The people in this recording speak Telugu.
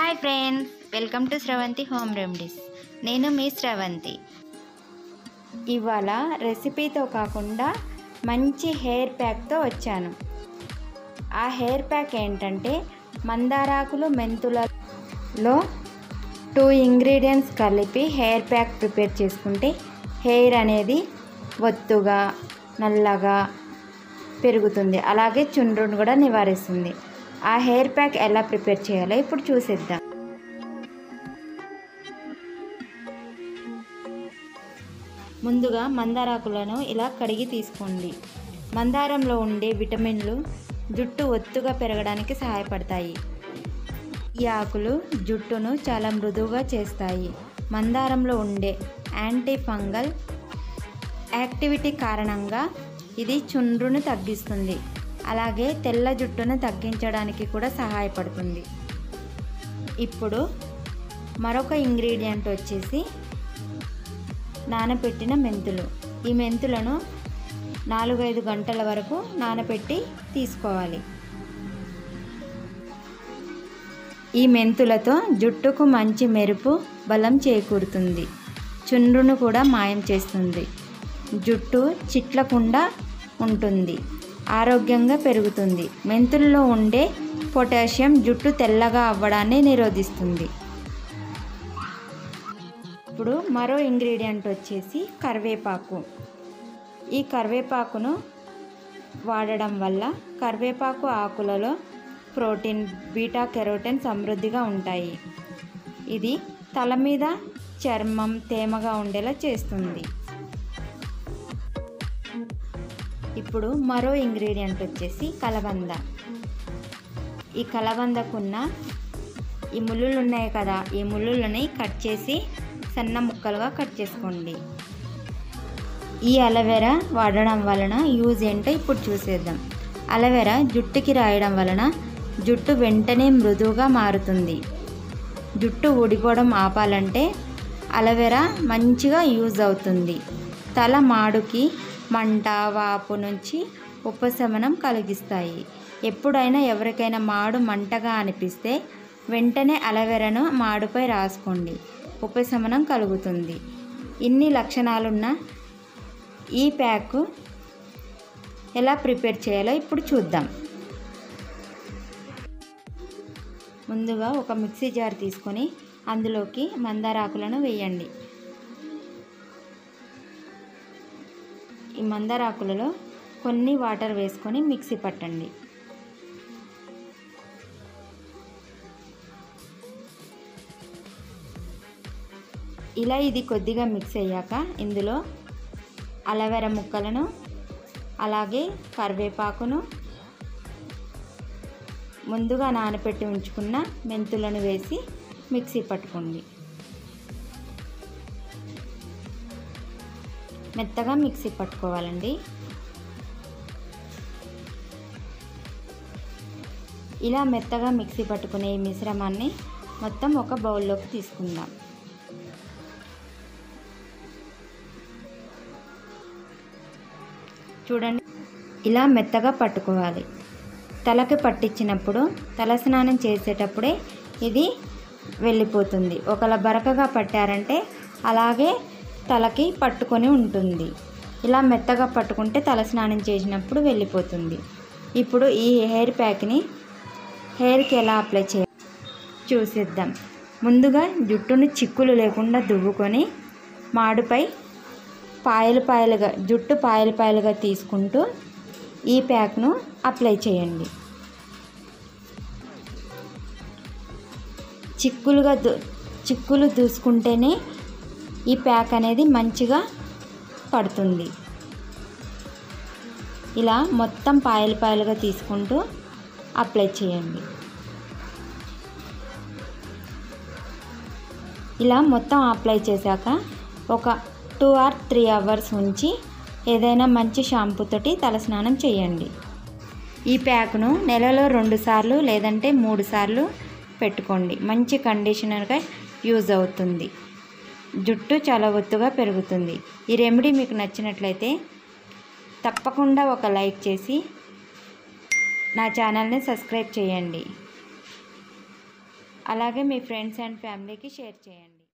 hi friends welcome to Sravanthi home remedies నేను మీ శ్రవంతి ఇవాళ రెసిపీతో కాకుండా మంచి హెయిర్ ప్యాక్తో వచ్చాను ఆ హెయిర్ ప్యాక్ ఏంటంటే మందారాకులు మెంతులలో టూ ఇంగ్రీడియంట్స్ కలిపి హెయిర్ ప్యాక్ ప్రిపేర్ చేసుకుంటే హెయిర్ అనేది ఒత్తుగా నల్లగా పెరుగుతుంది అలాగే చుండ్రును కూడా నివారిస్తుంది ఆ హెయిర్ ప్యాక్ ఎలా ప్రిపేర్ చేయాలో ఇప్పుడు చూసేద్దాం ముందుగా మందారాకులను ఇలా కడిగి తీసుకోండి మందారంలో ఉండే విటమిన్లు జుట్టు ఒత్తుగా పెరగడానికి సహాయపడతాయి ఈ ఆకులు జుట్టును చాలా మృదువుగా చేస్తాయి మందారంలో ఉండే యాంటీ ఫంగల్ యాక్టివిటీ కారణంగా ఇది చుండ్రును తగ్గిస్తుంది అలాగే తెల్ల జుట్టును తగ్గించడానికి కూడా సహాయపడుతుంది ఇప్పుడు మరొక ఇంగ్రీడియంట్ వచ్చేసి నానబెట్టిన మెంతులు ఈ మెంతులను నాలుగైదు గంటల వరకు నానబెట్టి తీసుకోవాలి ఈ మెంతులతో జుట్టుకు మంచి మెరుపు బలం చేకూరుతుంది చుండ్రును కూడా మాయం చేస్తుంది జుట్టు చిట్లకుండా ఉంటుంది ఆరోగ్యంగా పెరుగుతుంది మెంతుల్లో ఉండే పొటాషియం జుట్టు తెల్లగా అవ్వడాన్ని నిరోధిస్తుంది ఇప్పుడు మరో ఇంగ్రీడియంట్ వచ్చేసి కరివేపాకు ఈ కరివేపాకును వాడడం వల్ల కరివేపాకు ఆకులలో ప్రోటీన్ బీటా కెరోటిన్ సమృద్ధిగా ఉంటాయి ఇది తల మీద చర్మం తేమగా ఉండేలా చేస్తుంది ఇప్పుడు మరో ఇంగ్రీడియంట్ వచ్చేసి కలబంద ఈ కలబందకున్న ఈ ముళ్ళులు ఉన్నాయి కదా ఈ ముళ్ళులని కట్ చేసి సన్న ముక్కలుగా కట్ చేసుకోండి ఈ అలవెరా వాడడం వలన యూజ్ ఏంటో ఇప్పుడు చూసేద్దాం అలవెరా జుట్టుకి రాయడం వలన జుట్టు వెంటనే మృదువుగా మారుతుంది జుట్టు ఊడిపోవడం ఆపాలంటే అలవెరా మంచిగా యూజ్ అవుతుంది తల మాడుకి మంట వాపు నుంచి ఉపశమనం కలిగిస్తాయి ఎప్పుడైనా ఎవరికైనా మాడు మంటగా అనిపిస్తే వెంటనే అలవెరను మాడుపై రాసుకోండి ఉపశమనం కలుగుతుంది ఇన్ని లక్షణాలున్న ఈ ప్యాక్ ఎలా ప్రిపేర్ చేయాలో ఇప్పుడు చూద్దాం ముందుగా ఒక మిక్సీ జార్ తీసుకొని అందులోకి మందారాకులను వేయండి ఈ మందారాకులలో కొన్ని వాటర్ వేసుకొని మిక్సీ పట్టండి ఇలా ఇది కొద్దిగా మిక్స్ అయ్యాక ఇందులో అలవెరా ముక్కలను అలాగే కరివేపాకును ముందుగా నానబెట్టి ఉంచుకున్న మెంతులను వేసి మిక్సీ పట్టుకోండి మెత్తగా మిక్సీ పట్టుకోవాలండి ఇలా మెత్తగా మిక్సీ పట్టుకునే ఈ మిశ్రమాన్ని మొత్తం ఒక బౌల్లోకి తీసుకుందాం చూడండి ఇలా మెత్తగా పట్టుకోవాలి తలకి పట్టించినప్పుడు తలస్నానం చేసేటప్పుడే ఇది వెళ్ళిపోతుంది ఒకలా బరకగా పట్టారంటే అలాగే తలకి పట్టుకొని ఉంటుంది ఇలా మెత్తగా పట్టుకుంటే తలస్నానం చేసినప్పుడు వెళ్ళిపోతుంది ఇప్పుడు ఈ హెయిర్ ప్యాక్ని హెయిర్కి ఎలా అప్లై చేయాలి చూసేద్దాం ముందుగా జుట్టును చిక్కులు లేకుండా దువ్వుకొని మాడుపై పాయలు పాయలుగా జుట్టు పాయలు పాయలుగా తీసుకుంటూ ఈ ప్యాక్ను అప్లై చేయండి చిక్కులుగా దు చిక్కులు దూసుకుంటేనే ఈ ప్యాక్ అనేది మంచిగా పడుతుంది ఇలా మొత్తం పాయలు పాయలుగా తీసుకుంటూ అప్లై చేయండి ఇలా మొత్తం అప్లై చేశాక ఒక టూ ఆర్ త్రీ అవర్స్ ఉంచి ఏదైనా మంచి షాంపూతోటి తలస్నానం చేయండి ఈ ప్యాక్ను నెలలో రెండు సార్లు లేదంటే మూడు సార్లు పెట్టుకోండి మంచి కండిషనర్గా యూజ్ అవుతుంది జుట్టు చాలా ఒత్తుగా పెరుగుతుంది ఈ రెమెడీ మీకు నచ్చినట్లయితే తప్పకుండా ఒక లైక్ చేసి నా ఛానల్ని సబ్స్క్రైబ్ చేయండి అలాగే మీ ఫ్రెండ్స్ అండ్ ఫ్యామిలీకి షేర్ చేయండి